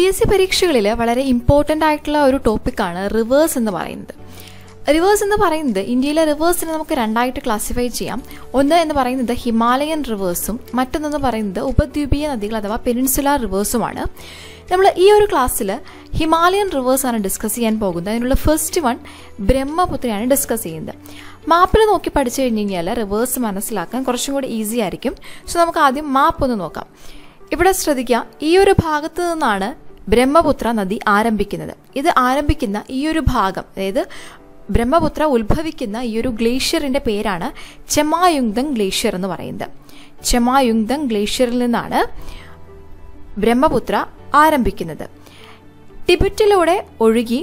S C പരീക്ഷകളിൽ വളരെ important ആയിട്ടുള്ള ഒരു ടോപ്പിക്കാണ് റിവേഴ്സ് എന്ന് പറയുന്നത് റിവേഴ്സ് എന്ന് പറയുന്നത് ഇന്ത്യയിലെ റിവേഴ്സിനെ നമുക്ക് രണ്ടായിട്ട് ക്ലാസിഫൈ ചെയ്യാം ഒന്ന് എന്ന് പറയുന്നത് ഹിമാലയൻ റിവേഴ്സും മറ്റൊന്നെന്ന് പറയുന്നത് ഉപദ്വീപീയ നദികൾ അഥവാ പെനിൻസുലാർ റിവേഴ്സുമാണ് നമ്മൾ ഈ ഒരു ക്ലാസ്സിൽ ഹിമാലയൻ റിവേഴ്സ് ആണ് ഡിസ്കസ് ചെയ്യാൻ പോകുന്നത് അതിനുള്ള ഫസ്റ്റ് വൺ ബ്രഹ്മപുത്രയാണ് ഡിസ്കസ് ചെയ്യുന്നത് മാപ്പിൽ നോക്കി പഠിച്ചു കഴിഞ്ഞ് കഴിഞ്ഞാൽ റിവേഴ്സ് മനസ്സിലാക്കാൻ കുറച്ചും കൂടി ഈസി ആയിരിക്കും സോ നമുക്ക് ആദ്യം മാപ്പ് ഒന്ന് നോക്കാം ഇവിടെ ശ്രദ്ധിക്കുക ഈ ഒരു ഭാഗത്ത് നിന്നാണ് ബ്രഹ്മപുത്ര നദി ആരംഭിക്കുന്നത് ഇത് ആരംഭിക്കുന്ന ഈ ഒരു ഭാഗം അതായത് ബ്രഹ്മപുത്ര ഉത്ഭവിക്കുന്ന ഈ ഒരു ഗ്ലേഷ്യറിന്റെ പേരാണ് ചെമായുങ്തങ് ഗ്ലേഷ്യർ എന്ന് പറയുന്നത് ചെമായുങ്തങ് ഗ്ലേഷ്യറിൽ നിന്നാണ് ബ്രഹ്മപുത്ര ആരംഭിക്കുന്നത് ടിബറ്റിലൂടെ ഒഴുകി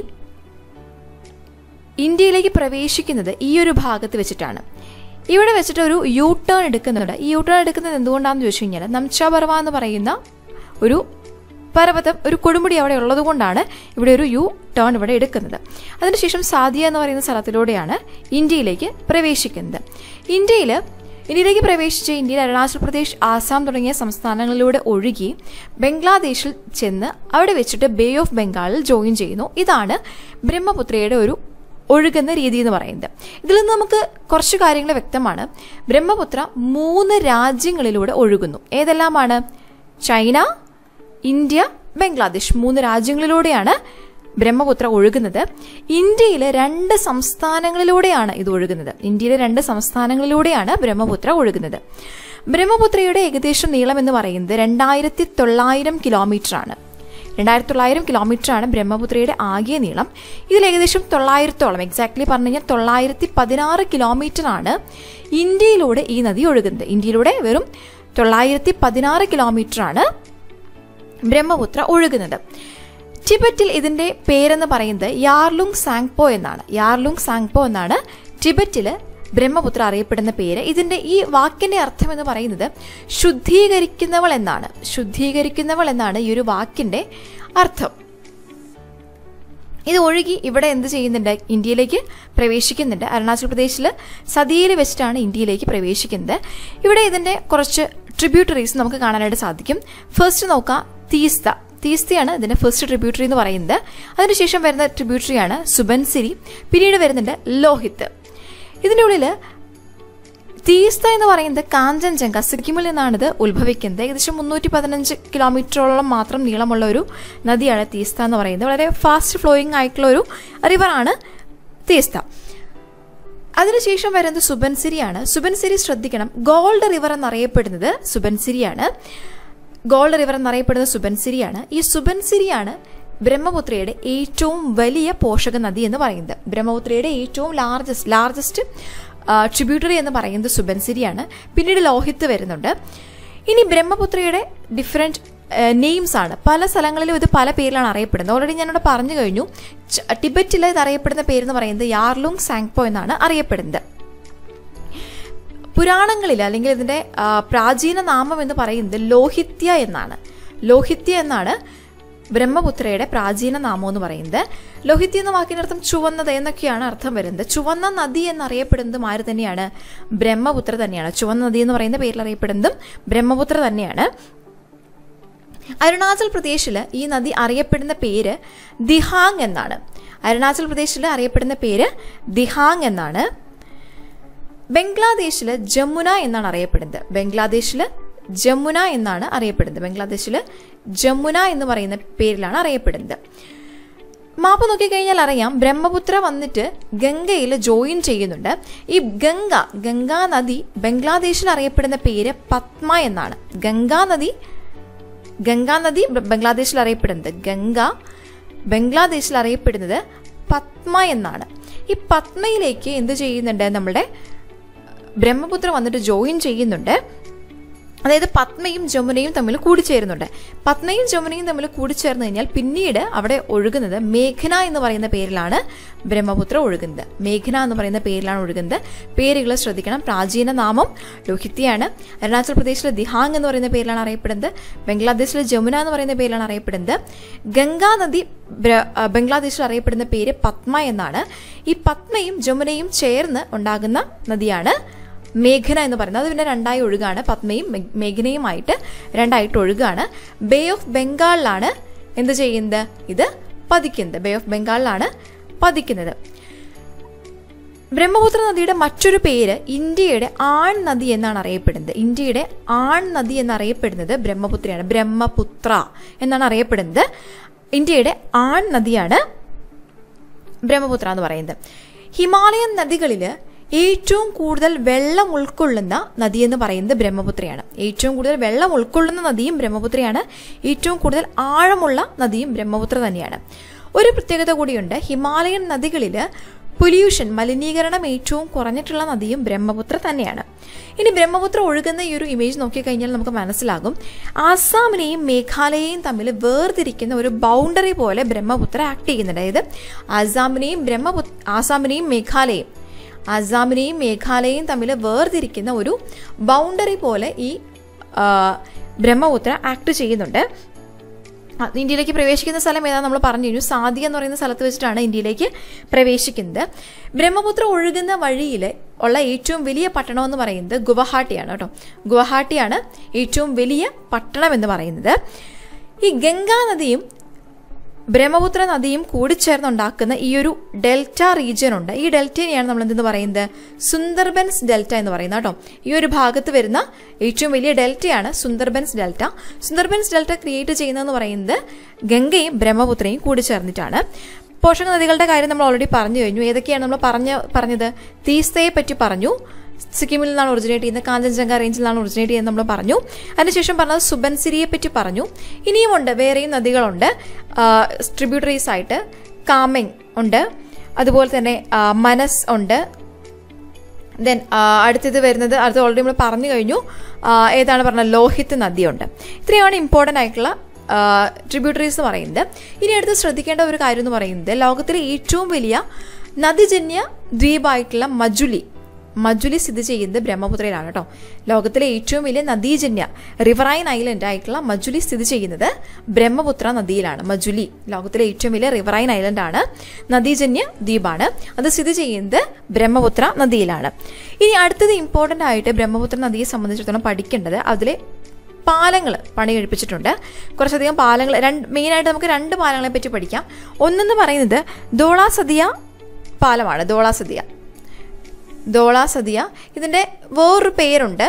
ഇന്ത്യയിലേക്ക് പ്രവേശിക്കുന്നത് ഈ ഒരു ഭാഗത്ത് വെച്ചിട്ടാണ് ഇവിടെ വെച്ചിട്ട് ഒരു യു ടേൺ എടുക്കുന്നുണ്ട് ഈ യു ടേൺ എടുക്കുന്നത് എന്തുകൊണ്ടാണെന്ന് ചോദിച്ചു കഴിഞ്ഞാൽ നംചാബർവ എന്ന് പറയുന്ന ഒരു പർവ്വതം ഒരു കൊടുമുടി അവിടെ ഉള്ളത് കൊണ്ടാണ് ഇവിടെ ഒരു യു ടേൺ ഇവിടെ എടുക്കുന്നത് അതിനുശേഷം സാദിയ എന്ന് പറയുന്ന സ്ഥലത്തിലൂടെയാണ് ഇന്ത്യയിലേക്ക് പ്രവേശിക്കുന്നത് ഇന്ത്യയിൽ ഇന്ത്യയിലേക്ക് പ്രവേശിച്ച ഇന്ത്യയിൽ അരുണാചൽ പ്രദേശ് ആസാം തുടങ്ങിയ സംസ്ഥാനങ്ങളിലൂടെ ഒഴുകി ബംഗ്ലാദേശിൽ ചെന്ന് അവിടെ വെച്ചിട്ട് ബേ ഓഫ് ബംഗാളിൽ ജോയിൻ ചെയ്യുന്നു ഇതാണ് ബ്രഹ്മപുത്രയുടെ ഒരു ഒഴുകുന്ന രീതി എന്ന് പറയുന്നത് ഇതിൽ നിന്ന് നമുക്ക് കുറച്ച് കാര്യങ്ങൾ വ്യക്തമാണ് ബ്രഹ്മപുത്ര മൂന്ന് രാജ്യങ്ങളിലൂടെ ഒഴുകുന്നു ഏതെല്ലാമാണ് ചൈന ഇന്ത്യ ബംഗ്ലാദേശ് മൂന്ന് രാജ്യങ്ങളിലൂടെയാണ് ബ്രഹ്മപുത്ര ഒഴുകുന്നത് ഇന്ത്യയിലെ രണ്ട് സംസ്ഥാനങ്ങളിലൂടെയാണ് ഇത് ഒഴുകുന്നത് ഇന്ത്യയിലെ രണ്ട് സംസ്ഥാനങ്ങളിലൂടെയാണ് ബ്രഹ്മപുത്ര ഒഴുകുന്നത് ബ്രഹ്മപുത്രയുടെ ഏകദേശം നീളം എന്ന് പറയുന്നത് രണ്ടായിരത്തി തൊള്ളായിരം കിലോമീറ്റർ ആണ് രണ്ടായിരത്തി തൊള്ളായിരം കിലോമീറ്റർ ആണ് ബ്രഹ്മപുത്രയുടെ ആകെ നീളം ഇതിൽ ഏകദേശം തൊള്ളായിരത്തോളം എക്സാക്ട്ലി പറഞ്ഞു കഴിഞ്ഞാൽ തൊള്ളായിരത്തി പതിനാറ് കിലോമീറ്റർ ആണ് ഇന്ത്യയിലൂടെ ഈ നദി ഒഴുകുന്നത് ഇന്ത്യയിലൂടെ വെറും തൊള്ളായിരത്തി പതിനാറ് കിലോമീറ്റർ ആണ് ബ്രഹ്മപുത്ര ഒഴുകുന്നത് ടിബറ്റിൽ ഇതിന്റെ പേരെന്ന് പറയുന്നത് യാർലുങ് സാങ്പോ എന്നാണ് യാർലുങ് സാങ്പോ എന്നാണ് ടിബറ്റില് ബ്രഹ്മപുത്ര അറിയപ്പെടുന്ന പേര് ഇതിന്റെ ഈ വാക്കിന്റെ അർത്ഥം എന്ന് പറയുന്നത് ശുദ്ധീകരിക്കുന്നവൾ എന്നാണ് ശുദ്ധീകരിക്കുന്നവൾ എന്നാണ് ഈ ഒരു വാക്കിന്റെ അർത്ഥം ഇത് ഒഴുകി ഇവിടെ എന്ത് ചെയ്യുന്നുണ്ട് ഇന്ത്യയിലേക്ക് പ്രവേശിക്കുന്നുണ്ട് അരുണാചൽ പ്രദേശിൽ സതിയിൽ വെച്ചിട്ടാണ് ഇന്ത്യയിലേക്ക് പ്രവേശിക്കുന്നത് ഇവിടെ ഇതിന്റെ കുറച്ച് ട്രിബ്യൂട്ടറീസ് നമുക്ക് കാണാനായിട്ട് സാധിക്കും ഫസ്റ്റ് നോക്കാം തീസ്ത തീസ്തയാണ് ഇതിന്റെ ഫസ്റ്റ് ട്രിബ്യൂട്ടറി എന്ന് പറയുന്നത് അതിനുശേഷം വരുന്ന ട്രിബ്യൂട്ടറിയാണ് സുബൻസിരി പിന്നീട് വരുന്നുണ്ട് ലോഹിത്ത് ഇതിൻ്റെ ഉള്ളിൽ തീസ്ത എന്ന് പറയുന്നത് കാഞ്ചൻജംഗ സിക്കിമിൽ നിന്നാണ് ഇത് ഉത്ഭവിക്കുന്നത് ഏകദേശം മുന്നൂറ്റി പതിനഞ്ച് കിലോമീറ്ററോളം മാത്രം നീളമുള്ള ഒരു നദിയാണ് തീസ്ത എന്ന് പറയുന്നത് വളരെ ഫാസ്റ്റ് ഫ്ലോയിങ് ആയിട്ടുള്ള ഒരു റിവറാണ് തീസ്ത അതിനുശേഷം വരുന്നത് സുബൻസിരിയാണ് സുബൻസിരി ശ്രദ്ധിക്കണം ഗോൾഡ് റിവർ എന്നറിയപ്പെടുന്നത് സുബൻസിരിയാണ് ഗോൾഡ് റിവർ എന്നറിയപ്പെടുന്ന സുബൻസിരിയാണ് ഈ സുബൻസിരിയാണ് ബ്രഹ്മപുത്രയുടെ ഏറ്റവും വലിയ പോഷക നദി എന്ന് പറയുന്നത് ബ്രഹ്മപുത്രയുടെ ഏറ്റവും ലാർജസ്റ്റ് ലാർജസ്റ്റ് ട്രിബ്യൂട്ടറി എന്ന് പറയുന്നത് സുബൻസിരിയാണ് പിന്നീട് ലോഹിത്ത് വരുന്നുണ്ട് ഇനി ബ്രഹ്മപുത്രയുടെ ഡിഫറെൻറ്റ് നെയിംസ് ആണ് പല സ്ഥലങ്ങളിലും ഇത് പല പേരിലാണ് അറിയപ്പെടുന്നത് ഓൾറെഡി ഞാനിവിടെ പറഞ്ഞു കഴിഞ്ഞു ടിബറ്റിൽ ഇത് അറിയപ്പെടുന്ന പേരെന്ന് പറയുന്നത് യാർലുങ് സാങ്പോ എന്നാണ് അറിയപ്പെടുന്നത് പുരാണങ്ങളിൽ അല്ലെങ്കിൽ ഇതിന്റെ പ്രാചീന നാമം എന്ന് പറയുന്നത് ലോഹിത്യ എന്നാണ് ലോഹിത്യ എന്നാണ് ബ്രഹ്മപുത്രയുടെ പ്രാചീന നാമം എന്ന് പറയുന്നത് ലോഹിത്യ എന്ന വാക്കിനർത്ഥം ചുവന്നത് എന്നൊക്കെയാണ് അർത്ഥം വരുന്നത് ചുവന്ന നദി എന്നറിയപ്പെടുന്നതും ആര് തന്നെയാണ് ബ്രഹ്മപുത്ര തന്നെയാണ് ചുവന്ന നദി എന്ന് പറയുന്ന പേരിൽ അറിയപ്പെടുന്നതും ബ്രഹ്മപുത്ര തന്നെയാണ് അരുണാചൽ പ്രദേശിൽ ഈ നദി അറിയപ്പെടുന്ന പേര് ദിഹാങ് എന്നാണ് അരുണാചൽ പ്രദേശിൽ അറിയപ്പെടുന്ന പേര് ദിഹാങ് എന്നാണ് ബംഗ്ലാദേശിൽ ജമുന എന്നാണ് അറിയപ്പെടുന്നത് ബംഗ്ലാദേശിൽ ജമുന എന്നാണ് അറിയപ്പെടുന്നത് ബംഗ്ലാദേശിൽ ജമുന എന്ന് പറയുന്ന പേരിലാണ് അറിയപ്പെടുന്നത് മാപ്പ് നോക്കിക്കഴിഞ്ഞാൽ അറിയാം ബ്രഹ്മപുത്ര വന്നിട്ട് ഗംഗയിൽ ജോയിൻ ചെയ്യുന്നുണ്ട് ഈ ഗംഗ ഗംഗാ നദി ബംഗ്ലാദേശിൽ അറിയപ്പെടുന്ന പേര് പത്മ എന്നാണ് ഗംഗാ നദി ഗംഗാ നദി ബംഗ്ലാദേശിൽ അറിയപ്പെടുന്നത് ഗംഗ ബംഗ്ലാദേശിൽ അറിയപ്പെടുന്നത് പത്മ എന്നാണ് ഈ പത്മയിലേക്ക് എന്ത് ചെയ്യുന്നുണ്ട് നമ്മുടെ ബ്രഹ്മപുത്ര വന്നിട്ട് ജോയിൻ ചെയ്യുന്നുണ്ട് അതായത് പത്മയും ജമുനയും തമ്മിൽ കൂടിച്ചേരുന്നുണ്ട് പത്മയും ജമുനയും തമ്മിൽ കൂടിച്ചേർന്ന് കഴിഞ്ഞാൽ പിന്നീട് അവിടെ ഒഴുകുന്നത് മേഘന എന്ന് പറയുന്ന പേരിലാണ് ബ്രഹ്മപുത്ര ഒഴുകുന്നത് മേഘന എന്ന് പറയുന്ന പേരിലാണ് ഒഴുകുന്നത് പേരുകൾ ശ്രദ്ധിക്കണം പ്രാചീന നാമം ലോഹിത്യയാണ് അരുണാചൽ പ്രദേശിലെ ദിഹാങ് എന്ന് പറയുന്ന പേരിലാണ് അറിയപ്പെടുന്നത് ബംഗ്ലാദേശിലെ ജമുന എന്ന് പറയുന്ന പേരിലാണ് അറിയപ്പെടുന്നത് ഗംഗാ നദി ബംഗ്ലാദേശിൽ അറിയപ്പെടുന്ന പേര് പത്മ എന്നാണ് ഈ പത്മയും ജമുനയും ചേർന്ന് ഉണ്ടാകുന്ന നദിയാണ് മേഘന എന്ന് പറയുന്നത് അത് പിന്നെ രണ്ടായി ഒഴുകാണ് പത്മയും മേഘനയുമായിട്ട് രണ്ടായിട്ട് ഒഴുകാണ് ബേ ഓഫ് ബംഗാളിലാണ് എന്ത് ചെയ്യുന്നത് ഇത് പതിക്കുന്നത് ബേ ഓഫ് ബംഗാളിലാണ് പതിക്കുന്നത് ബ്രഹ്മപുത്ര നദിയുടെ മറ്റൊരു പേര് ഇന്ത്യയുടെ ആൺ നദി എന്നാണ് അറിയപ്പെടുന്നത് ഇന്ത്യയുടെ ആൺ നദി എന്നറിയപ്പെടുന്നത് ബ്രഹ്മപുത്രയാണ് ബ്രഹ്മപുത്ര എന്നാണ് അറിയപ്പെടുന്നത് ഇന്ത്യയുടെ ആൺ നദിയാണ് ബ്രഹ്മപുത്ര എന്ന് പറയുന്നത് ഹിമാലയൻ നദികളിൽ ഏറ്റവും കൂടുതൽ വെള്ളം ഉൾക്കൊള്ളുന്ന നദി എന്ന് പറയുന്നത് ബ്രഹ്മപുത്രയാണ് ഏറ്റവും കൂടുതൽ വെള്ളം ഉൾക്കൊള്ളുന്ന നദിയും ബ്രഹ്മപുത്രയാണ് ഏറ്റവും കൂടുതൽ ആഴമുള്ള നദിയും ബ്രഹ്മപുത്ര തന്നെയാണ് ഒരു പ്രത്യേകത കൂടിയുണ്ട് ഹിമാലയൻ നദികളിൽ പൊല്യൂഷൻ മലിനീകരണം ഏറ്റവും കുറഞ്ഞിട്ടുള്ള നദിയും ബ്രഹ്മപുത്ര തന്നെയാണ് ഇനി ബ്രഹ്മപുത്ര ഒഴുകുന്ന ഈ ഒരു ഇമേജ് നോക്കിക്കഴിഞ്ഞാൽ നമുക്ക് മനസ്സിലാകും ആസാമിനെയും മേഘാലയയും തമ്മിൽ വേർതിരിക്കുന്ന ഒരു ബൗണ്ടറി പോലെ ബ്രഹ്മപുത്ര ആക്ട് ചെയ്യുന്നുണ്ട് അതായത് ആസാമിനെയും ബ്രഹ്മപുത്ര ആസാമിനെയും മേഘാലയയും ആസാമിനെയും മേഘാലയയും തമ്മിൽ വേർതിരിക്കുന്ന ഒരു ബൗണ്ടറി പോലെ ഈ ആ, ബ്രഹ്മപുത്ര ആക്ട് ചെയ്യുന്നുണ്ട് ആ, ഇന്ത്യയിലേക്ക് പ്രവേശിക്കുന്ന സ്ഥലം ഏതാ നമ്മൾ പറഞ്ഞു കഴിഞ്ഞു സാദി എന്ന് പറയുന്ന സ്ഥലത്ത് വെച്ചിട്ടാണ് ഇന്ത്യയിലേക്ക് പ്രവേശിക്കുന്നത് ബ്രഹ്മപുത്ര ഒഴുകുന്ന വഴിയിൽ ഉള്ള ഏറ്റവും വലിയ പട്ടണം എന്ന് പറയുന്നത് ഗുവഹാട്ടിയാണ് കേട്ടോ ഗുവഹാട്ടിയാണ് ഏറ്റവും വലിയ പട്ടണം എന്ന് പറയുന്നത് ഈ ഗംഗാ നദിയും ബ്രഹ്മപുത്ര നദിയും കൂടിച്ചേർന്നുണ്ടാക്കുന്ന ഈ ഒരു ഡെൽറ്റ റീജിയൻ ഉണ്ട് ഈ ഡെൽറ്റയെയാണ് നമ്മൾ എന്തെന്ന് പറയുന്നത് സുന്ദർബൻസ് ഡെൽറ്റ എന്ന് പറയുന്നത് കേട്ടോ ഈ ഒരു ഭാഗത്ത് വരുന്ന ഏറ്റവും വലിയ ഡെൽറ്റയാണ് Sundarbans delta Sundarbans delta create ചെയ്യുന്നതെന്ന് പറയുന്നത് ഗംഗയും ബ്രഹ്മപുത്രയും കൂടിച്ചേർന്നിട്ടാണ് പോഷക നദികളുടെ കാര്യം നമ്മൾ ഓൾറെഡി പറഞ്ഞു കഴിഞ്ഞു ഏതൊക്കെയാണ് നമ്മൾ പറഞ്ഞ പറഞ്ഞത് തീസ്തയെ പറ്റി പറഞ്ഞു സിക്കിമിൽ നിന്നാണ് ഒറിജിനേറ്റ് ചെയ്യുന്നത് കാഞ്ചൻജംഗ റേഞ്ചിൽ നിന്നാണ് ഒറിജിനേറ്റ് ചെയ്യുന്നത് നമ്മൾ പറഞ്ഞു അതിനുശേഷം പറഞ്ഞത് സുബൻസിരിയെ പറ്റി പറഞ്ഞു ഇനിയുമുണ്ട് വേറെയും നദികളുണ്ട് ട്രിബ്യൂട്ടറീസ് ആയിട്ട് കാമെങ് ഉണ്ട് അതുപോലെ തന്നെ ആ, മനസ് ഉണ്ട് ദെൻ അടുത്തത് വരുന്നത് അത് ഓൾറെഡി നമ്മൾ പറഞ്ഞു കഴിഞ്ഞു ആ, ഏതാണ് പറഞ്ഞത് ലോഹിത് നദിയുണ്ട് ഇത്രയാണ് ഇമ്പോർട്ടൻ്റ് ആയിട്ടുള്ള ട്രിബ്യൂട്ടറീസ് എന്ന് പറയുന്നത് ഇനി അടുത്ത് ശ്രദ്ധിക്കേണ്ട ഒരു കാര്യം എന്ന് പറയുന്നത് ലോകത്തിലെ ഏറ്റവും വലിയ നദിജന്യ ദ്വീപായിട്ടുള്ള മജുലി മജുലി സ്ഥിതി ചെയ്യുന്നത് ബ്രഹ്മപുത്രയിലാണ് കേട്ടോ ലോകത്തിലെ ഏറ്റവും വലിയ നദീജന്യ റിവറൈൻ ഐലൻഡ് ആയിട്ടുള്ള മജുലി സ്ഥിതി ചെയ്യുന്നത് ബ്രഹ്മപുത്ര നദിയിലാണ് മജുലി ലോകത്തിലെ ഏറ്റവും വലിയ റിവറൈൻ ഐലൻഡ് ആണ് നദീജന്യ ദ്വീപാണ് അത് സ്ഥിതി ചെയ്യുന്നത് ബ്രഹ്മപുത്ര നദിയിലാണ് ഇനി അടുത്തത് ഇമ്പോർട്ടൻ്റ് ആയിട്ട് ബ്രഹ്മപുത്ര നദിയെ സംബന്ധിച്ചിടത്തോളം പഠിക്കേണ്ടത് അതിലെ പാലങ്ങൾ പണി കഴിപ്പിച്ചിട്ടുണ്ട് കുറച്ചധികം പാലങ്ങൾ രണ്ട് മെയിനായിട്ട് നമുക്ക് രണ്ട് പാലങ്ങളെ പറ്റി പഠിക്കാം ഒന്നെന്ന് പറയുന്നത് ദോളാസദിയ പാലമാണ് ദോളാസദിയ ദോളാസദിയ ഇതിൻ്റെ വേറൊരു പേരുണ്ട്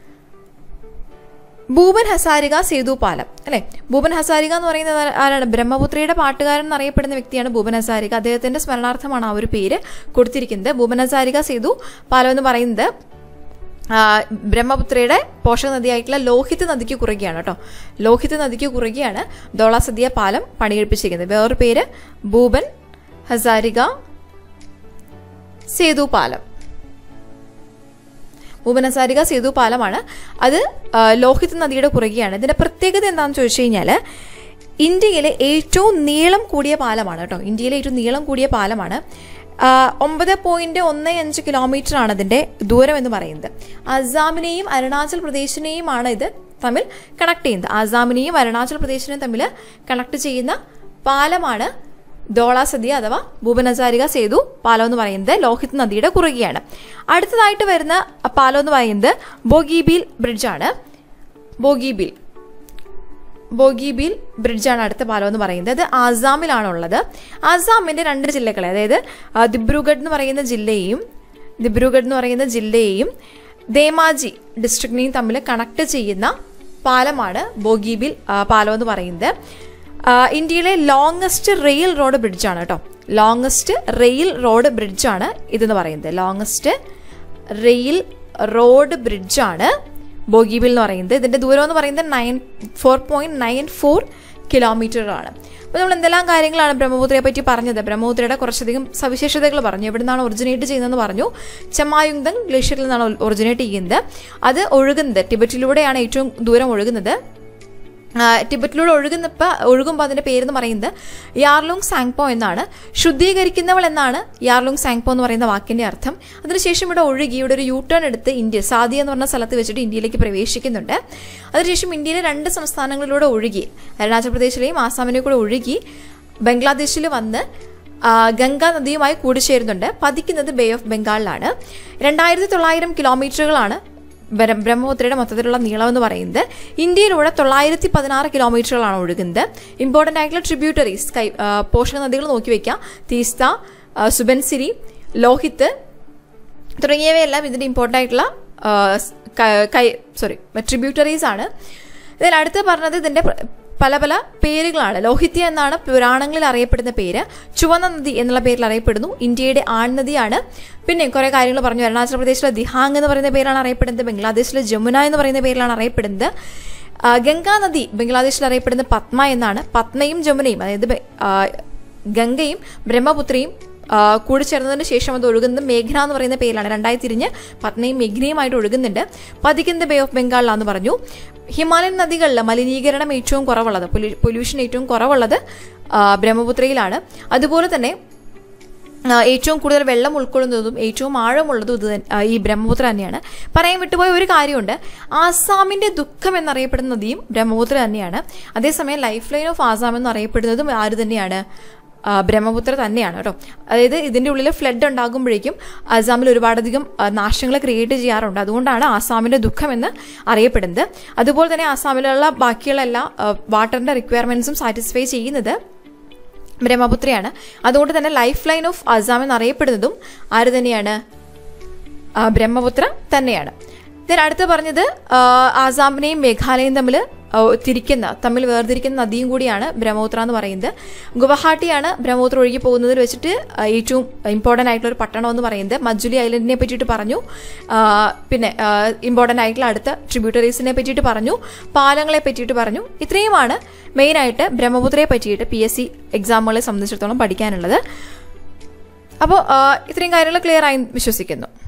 ഭൂപൻ ഹസാരിക സേതു പാലം അല്ലെ ഭൂപൻ ഹസാരിക എന്ന് പറയുന്നത് ആരാണ് ബ്രഹ്മപുത്രയുടെ പാട്ടുകാരൻ എന്നറിയപ്പെടുന്ന വ്യക്തിയാണ് ഭൂപൻ ഹസാരിക അദ്ദേഹത്തിന്റെ സ്മരണാർത്ഥമാണ് ആ ഒരു പേര് കൊടുത്തിരിക്കുന്നത് ഭൂപൻ ഹസാരിക സേതു പാലം എന്ന് പറയുന്നത് ആ, ബ്രഹ്മപുത്രയുടെ പോഷക നദിയായിട്ടുള്ള ലോഹിത് നദിക്ക് കുറുകെയാണ് കേട്ടോ ലോഹിത് നദിക്ക് കുറുകെയാണ് ദോളാസദിയ പാലം പണികഴിപ്പിച്ചിരിക്കുന്നത് വേറൊരു പേര് ഭൂപൻ ഹസാരിക സേതു പാലം ഭൂപനസാരിക സേതു പാലമാണ് അത് ആ, ലോഹിത് നദിയുടെ കുറുകെയാണ് ഇതിന്റെ പ്രത്യേകത എന്താണെന്ന് ചോദിച്ചു കഴിഞ്ഞാൽ ഇന്ത്യയിലെ ഏറ്റവും നീളം കൂടിയ പാലമാണ് കേട്ടോ ഇന്ത്യയിലെ ഏറ്റവും നീളം കൂടിയ പാലമാണ് ആ, ഒമ്പത് പോയിന്റ് ഒന്ന് അഞ്ച് കിലോമീറ്റർ ആണ് അതിന്റെ ദൂരം എന്ന് പറയുന്നത് അസാമിനെയും അരുണാചൽ പ്രദേശിനെയുമാണ് ഇത് തമ്മിൽ കണക്ട് ചെയ്യുന്നത് ആസാമിനെയും അരുണാചൽ പ്രദേശിനെയും തമ്മിൽ കണക്ട് ചെയ്യുന്ന പാലമാണ് ദോളാസദ്യ അഥവാ ഭൂപനചാരിക സേതു പാലം എന്ന് പറയുന്നത് ലോഹിത് നദിയുടെ കുറുകെയാണ് അടുത്തതായിട്ട് വരുന്ന പാലം എന്ന് പറയുന്നത് ബോഗിബീൽ ബ്രിഡ്ജാണ് ബോഗിബീൽ ബോഗിബീൽ ബ്രിഡ്ജാണ് അടുത്ത പാലം എന്ന് പറയുന്നത് അത് ആസാമിലാണ് ഉള്ളത് ആസാമിന്റെ രണ്ട് ജില്ലകളെ അതായത് ആ, ദിബ്രുഗഡ് എന്ന് പറയുന്ന ജില്ലയെയും ദിബ്രുഗഡ് എന്ന് പറയുന്ന ജില്ലയെയും ദേമാജി ഡിസ്ട്രിക്റ്റിനെയും തമ്മിൽ കണക്ട് ചെയ്യുന്ന പാലമാണ് ബോഗിബിൽ ആ, പാലം എന്ന് പറയുന്നത് ആ, ഇന്ത്യയിലെ ലോങ്ങസ്റ്റ് റെയിൽ റോഡ് ബ്രിഡ്ജാണ് കേട്ടോ ലോങ്ങസ്റ്റ് റെയിൽ റോഡ് ബ്രിഡ്ജാണ് ഇതെന്ന് പറയുന്നത് ലോങ്ങസ്റ്റ് റെയിൽ റോഡ് ബ്രിഡ്ജാണ് ബോഗിബിൽ എന്ന് പറയുന്നത് ഇതിന്റെ ദൂരം എന്ന് പറയുന്നത് nine four point nine four കിലോമീറ്ററാണ് അപ്പോൾ നമ്മൾ എന്തെല്ലാം കാര്യങ്ങളാണ് ബ്രഹ്മപുത്രയെ പറ്റി പറഞ്ഞത് ബ്രഹ്മപുത്രയുടെ കുറച്ചധികം സവിശേഷതകൾ പറഞ്ഞു എവിടെ നിന്നാണ് ഒറിജിനേറ്റ് ചെയ്യുന്നതെന്ന് പറഞ്ഞു ചെമായുങ്തങ് ഗ്ലേഷ്യറിൽ നിന്നാണ് ഒറിജിനേറ്റ് ചെയ്യുന്നത് അത് ഒഴുകുന്നത് ടിബറ്റിലൂടെയാണ് ഏറ്റവും ദൂരം ഒഴുകുന്നത് ആ, ടിബറ്റിലൂടെ ഒഴുകുന്നപ്പോൾ ഒഴുകുമ്പോൾ അതിൻ്റെ പേരെന്ന് പറയുന്നത് യാർലുങ് സാങ്പോ എന്നാണ് ശുദ്ധീകരിക്കുന്നവൾ എന്നാണ് യാർലുങ് സാങ്പോ എന്ന് പറയുന്ന വാക്കിൻ്റെ അർത്ഥം അതിനുശേഷം ഇവിടെ ഒഴുകി ഇവിടെ ഒരു യൂ ടേൺ എടുത്ത് ഇന്ത്യ സാദി എന്ന് പറഞ്ഞ സ്ഥലത്ത് വെച്ചിട്ട് ഇന്ത്യയിലേക്ക് പ്രവേശിക്കുന്നുണ്ട് അതിനുശേഷം ഇന്ത്യയിലെ രണ്ട് സംസ്ഥാനങ്ങളിലൂടെ ഒഴുകി അരുണാചൽ പ്രദേശിലെയും ആസാമിനെയും കൂടെ ഒഴുകി ബംഗ്ലാദേശിൽ വന്ന് ആ, ഗംഗാ നദിയുമായി കൂടിച്ചേരുന്നുണ്ട് പതിക്കുന്നത് ബേ ഓഫ് ബംഗാളിലാണ് രണ്ടായിരത്തി തൊള്ളായിരം കിലോമീറ്ററുകളാണ് ബ്ര- ബ്രഹ്മപുത്രയുടെ മൊത്തത്തിലുള്ള നീളം എന്ന് പറയുന്നത് ഇന്ത്യയിലൂടെ തൊള്ളായിരത്തി പതിനാറ് കിലോമീറ്ററുകളാണ് ഒഴുകുന്നത് ഇമ്പോർട്ടൻ്റ് ആയിട്ടുള്ള ട്രിബ്യൂട്ടറീസ് കൈ ആ, പോഷക നദികൾ നോക്കി വെക്കാം തീസ്ത ആ, സുബൻസിരി ലോഹിത്ത് തുടങ്ങിയവയെല്ലാം ഇതിൻ്റെ ഇമ്പോർട്ടൻ്റ് ആയിട്ടുള്ള ആ, സ് ക- കൈ സോറി ട്രിബ്യൂട്ടറീസ് ആണ് ഇതിൽ അടുത്ത് പറഞ്ഞത് ഇതിൻ്റെ പ്ര- പല പല പേരുകളാണ് ലോഹിത്യ എന്നാണ് പുരാണങ്ങളിൽ അറിയപ്പെടുന്ന പേര് ചുവന്ന നദി എന്നുള്ള പേരിൽ അറിയപ്പെടുന്നു ഇന്ത്യയുടെ ആൺനദിയാണ് പിന്നെ കുറേ കാര്യങ്ങൾ പറഞ്ഞു അരുണാചൽ പ്രദേശിലെ ദിഹാങ് എന്ന് പറയുന്ന പേരാണ് അറിയപ്പെടുന്നത് ബംഗ്ലാദേശിലെ ജമുന എന്ന് പറയുന്ന പേരിലാണ് അറിയപ്പെടുന്നത് ആ, ഗംഗാ നദി ബംഗ്ലാദേശിൽ അറിയപ്പെടുന്ന പത്മ എന്നാണ് പത്മയും ജമുനയും അതായത് ബെ- ആ, ഗംഗയും ബ്രഹ്മപുത്രയും ആ, കൂടിച്ചേർന്നതിന് ശേഷം അത് ഒഴുകുന്നത് മേഘ്ന എന്ന് പറയുന്ന പേരിലാണ് രണ്ടായി തിരിഞ്ഞ് പത്നയും മേഘ്നയുമായിട്ട് ഒഴുകുന്നുണ്ട് പതിക്കുന്നത് ബേ ഓഫ് ബംഗാളിലാന്ന് പറഞ്ഞു ഹിമാലയൻ നദികളിൽ മലിനീകരണം ഏറ്റവും കുറവുള്ളത് പൊല്യൂഷൻ ഏറ്റവും കുറവുള്ളത് ആ, ബ്രഹ്മപുത്രയിലാണ് അതുപോലെ തന്നെ ആ, ഏറ്റവും കൂടുതൽ വെള്ളം ഉൾക്കൊള്ളുന്നതും ഏറ്റവും ആഴമുള്ളതും ഇത് തന്നെ- ആ, ഈ ബ്രഹ്മപുത്ര തന്നെയാണ് പറയാൻ വിട്ടുപോയ ഒരു കാര്യമുണ്ട് ആസാമിന്റെ ദുഃഖം എന്നറിയപ്പെടുന്ന നദിയും ബ്രഹ്മപുത്ര തന്നെയാണ് അതേസമയം ലൈഫ് ലൈൻ ഓഫ് ആസാം എന്നറിയപ്പെടുന്നതും ആര് തന്നെയാണ് ആ, ബ്രഹ്മപുത്ര തന്നെയാണ് കേട്ടോ അതായത് ഇതിൻ്റെ ഉള്ളിൽ ഫ്ലഡ് ഉണ്ടാകുമ്പോഴേക്കും ആസാമിൽ ഒരുപാടധികം ആ, നാശങ്ങൾ ക്രിയേറ്റ് ചെയ്യാറുണ്ട് അതുകൊണ്ടാണ് ആസാമിൻ്റെ ദുഃഖം എന്ന് അറിയപ്പെടുന്നത് അതുപോലെ തന്നെ ആസാമിലുള്ള ബാക്കിയുള്ള എല്ലാ വാട്ടറിൻ്റെ റിക്വയർമെൻറ്റ്സും സാറ്റിസ്ഫൈ ചെയ്യുന്നത് ബ്രഹ്മപുത്രയാണ് അതുകൊണ്ട് തന്നെ ലൈഫ് ലൈൻ ഓഫ് അസാം എന്നറിയപ്പെടുന്നതും ആര് തന്നെയാണ് ആ, ബ്രഹ്മപുത്ര തന്നെയാണ് ഇതിന് അടുത്ത് പറഞ്ഞത് ആ, ആസാമിനെയും മേഘാലയയും തമ്മിൽ ആ, തിരിക്കുന്ന തമ്മിൽ വേർതിരിക്കുന്ന നദിയും കൂടിയാണ് ബ്രഹ്മപുത്ര എന്ന് പറയുന്നത് ഗുവാഹട്ടിയാണ് ബ്രഹ്മപുത്ര ഒഴുകി പോകുന്നതിൽ വെച്ചിട്ട് ആ, ഏറ്റവും ഇമ്പോർട്ടൻ്റ് ആയിട്ടുള്ള ഒരു പട്ടണം എന്ന് പറയുന്നത് മജുലി ഐലൻഡിനെ പറ്റിയിട്ട് പറഞ്ഞു ആ, പിന്നെ ഇമ്പോർട്ടൻ്റ് ആയിട്ടുള്ള അടുത്ത ട്രിബ്യൂട്ടറീസിനെ പറ്റിയിട്ട് പറഞ്ഞു പാലങ്ങളെ പറ്റിയിട്ട് പറഞ്ഞു ഇത്രയുമാണ് മെയിനായിട്ട് ബ്രഹ്മപുത്രയെ പറ്റിയിട്ട് പി എസ് സി എക്സാമുകളെ സംബന്ധിച്ചിടത്തോളം പഠിക്കാനുള്ളത് അപ്പോൾ ഇത്രയും കാര്യങ്ങൾ ക്ലിയർ ആയി വിശ്വസിക്കുന്നു